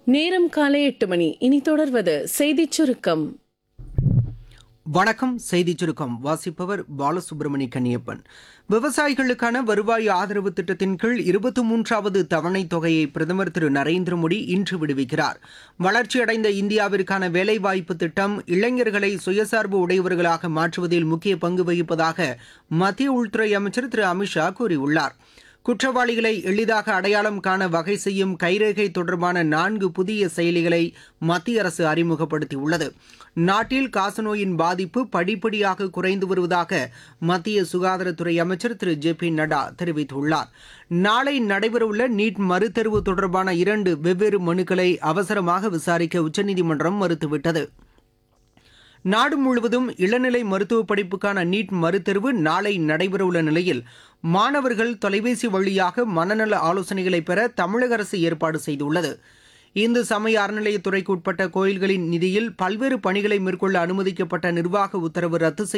நேரம் காலை எட்டு மணி இனி தொடர்வது செய்திச் சுருக்கம் வணக்கம் செய்திச் சுருக்கம் வாசிப்பவர் பாலசுப்ரமணி கன்னியப்பன் விவசாயிகளுக்கான வருவாய் ஆதரவு திட்டத்தின் கீழ் இருபத்தி மூன்றாவது தவணைத் தொகையை பிரதமர் திரு நரேந்திர மோடி இன்று விடுவிக்கிறார் வளர்ச்சியடைந்த இந்தியாவிற்கான வேலைவாய்ப்பு திட்டம் இளைஞர்களை சுயசார்பு உடையவர்களாக மாற்றுவதில் முக்கிய பங்கு வகிப்பதாக மத்திய உள்துறை அமைச்சர் திரு அமித்ஷா கூறியுள்ளார் குற்றவாளிகளை எளிதாக அடையாளம் காண வகை செய்யும் கைரேகை தொடர்பான நான்கு புதிய செயலிகளை மத்திய அரசு அறிமுகப்படுத்தியுள்ளது நாட்டில் காசநோயின் பாதிப்பு படிப்படியாக குறைந்து வருவதாக மத்திய சுகாதாரத்துறை அமைச்சர் திரு ஜே பி நட்டா தெரிவித்துள்ளார் நாளை நடைபெறவுள்ள நீட் மறுதேர்வு தொடர்பான இரண்டு வெவ்வேறு மனுக்களை அவசரமாக விசாரிக்க உச்சநீதிமன்றம் மறுத்துவிட்டது நாடு முழுவதும் இளநிலை மருத்துவ படிப்புக்கான நீட் மறுதேர்வு நாளை நடைபெறவுள்ள நிலையில் மாணவர்கள் தொலைபேசி வழியாக மனநல ஆலோசனைகளை பெற தமிழக அரசு ஏற்பாடு செய்துள்ளது இந்து சமய அறநிலையத்துறைக்கு உட்பட்ட கோயில்களின் நிதியில் பல்வேறு பணிகளை மேற்கொள்ள அனுமதிக்கப்பட்ட நிர்வாக உத்தரவு ரத்து செய்ய